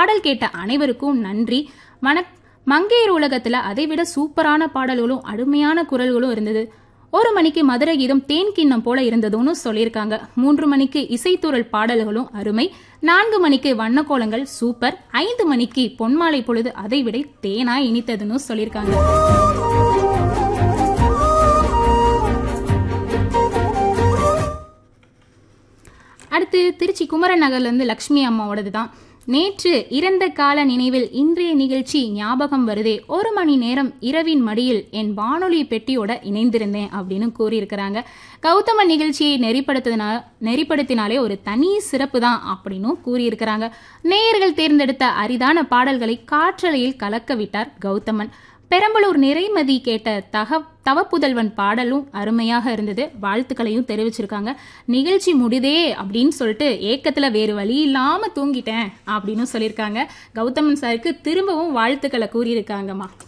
பாடல் கேட்ட அனைவருக்கும் நன்றி மன மங்கையர் உலகத்துல அதைவிட சூப்பரான பாடல்களும் அருமையான குரல்களும் இருந்தது ஒரு மணிக்கு மதுரை கீதம் தேன் கிண்ணம் போல இருந்ததுன்னு சொல்லியிருக்காங்க மூன்று மணிக்கு இசைத்தூரல் பாடல்களும் அருமை நான்கு மணிக்கு வண்ணக்கோலங்கள் சூப்பர் ஐந்து மணிக்கு பொன்மாலை பொழுது அதைவிட தேனா இனித்ததுன்னு சொல்லியிருக்காங்க அடுத்து திருச்சி குமரன் நகர்ல இருந்து லக்ஷ்மி அம்மாவோடது தான் நேற்று இறந்த கால நினைவில் இன்றைய நிகழ்ச்சி ஞாபகம் வருதே ஒரு மணி நேரம் இரவின் மடியில் என் வானொலி பெட்டியோட இணைந்திருந்தேன் அப்படின்னு கூறியிருக்கிறாங்க கௌதம நிகழ்ச்சியை நெறிப்படுத்தினா நெறிப்படுத்தினாலே ஒரு தனி சிறப்பு தான் அப்படின்னும் கூறியிருக்கிறாங்க நேயர்கள் தேர்ந்தெடுத்த அரிதான பாடல்களை காற்றலையில் கலக்க விட்டார் கௌதமன் பெரம்பலூர் நிறைமதி கேட்ட தக தவப்புதல்வன் பாடலும் அருமையாக இருந்தது வாழ்த்துக்களையும் தெரிவிச்சிருக்காங்க நிகழ்ச்சி முடிதே அப்படின்னு சொல்லிட்டு ஏக்கத்துல வேறு வழி இல்லாம தூங்கிட்டேன் அப்படின்னு சொல்லியிருக்காங்க கௌதமன் சாருக்கு திரும்பவும் வாழ்த்துக்களை கூறியிருக்காங்கம்மா